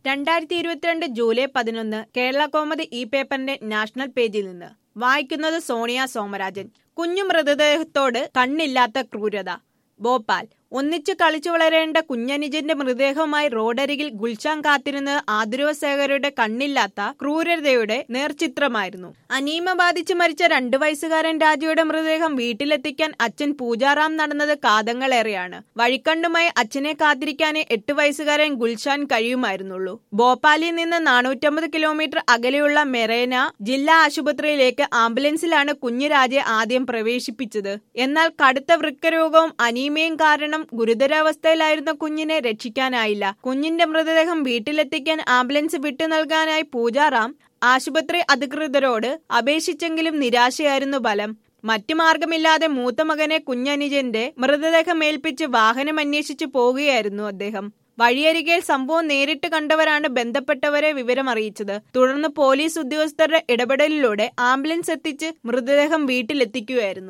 രണ്ടായിരത്തി ഇരുപത്തിരണ്ട് ജൂലൈ പതിനൊന്ന് കേരള കോമതി ഇ പേപ്പറിന്റെ നാഷണൽ പേജിൽ നിന്ന് വായിക്കുന്നത് സോണിയ സോമരാജൻ കുഞ്ഞു മൃതദേഹത്തോട് കണ്ണില്ലാത്ത ക്രൂരത ഭോപ്പാൽ ഒന്നിച്ച് കളിച്ചു വളരേണ്ട കുഞ്ഞനുജന്റെ മൃതദേഹവുമായി റോഡരികിൽ ഗുൽഷാൻ കാത്തിരുന്നത് ആതുരവസേകരുടെ കണ്ണില്ലാത്ത ക്രൂരതയുടെ നേർചിത്രമായിരുന്നു അനീമ ബാധിച്ച് മരിച്ച രണ്ടു വയസ്സുകാരൻ രാജയുടെ മൃതദേഹം വീട്ടിലെത്തിക്കാൻ അച്ഛൻ പൂജാറാം നടന്നത് കാതങ്ങളേറെയാണ് വഴിക്കണ്ണുമായി അച്ഛനെ കാത്തിരിക്കാനേ എട്ട് വയസ്സുകാരൻ ഗുൽഷാൻ കഴിയുമായിരുന്നുള്ളൂ ഭോപ്പാലിൽ നിന്ന് നാനൂറ്റമ്പത് കിലോമീറ്റർ അകലെയുള്ള മെറേന ജില്ലാ ആശുപത്രിയിലേക്ക് ആംബുലൻസിലാണ് കുഞ്ഞുരാജയെ ആദ്യം പ്രവേശിപ്പിച്ചത് എന്നാൽ കടുത്ത വൃക്കരോഗവും അനീമയും കാരണം ഗുരുതരാവസ്ഥയിലായിരുന്ന കുഞ്ഞിനെ രക്ഷിക്കാനായില്ല കുഞ്ഞിന്റെ മൃതദേഹം വീട്ടിലെത്തിക്കാൻ ആംബുലൻസ് വിട്ടു നൽകാനായി പൂജാറാം ആശുപത്രി അധികൃതരോട് അപേക്ഷിച്ചെങ്കിലും നിരാശയായിരുന്നു ഫലം മറ്റു മാർഗമില്ലാതെ മൂത്ത മകനെ കുഞ്ഞനുജന്റെ മൃതദേഹം ഏൽപ്പിച്ച് വാഹനം അന്വേഷിച്ചു പോകുകയായിരുന്നു അദ്ദേഹം വഴിയരികെ സംഭവം നേരിട്ട് കണ്ടവരാണ് ബന്ധപ്പെട്ടവരെ വിവരം അറിയിച്ചത് തുടർന്ന് പോലീസ് ഉദ്യോഗസ്ഥരുടെ ഇടപെടലിലൂടെ ആംബുലൻസ് എത്തിച്ച് മൃതദേഹം വീട്ടിലെത്തിക്കുകയായിരുന്നു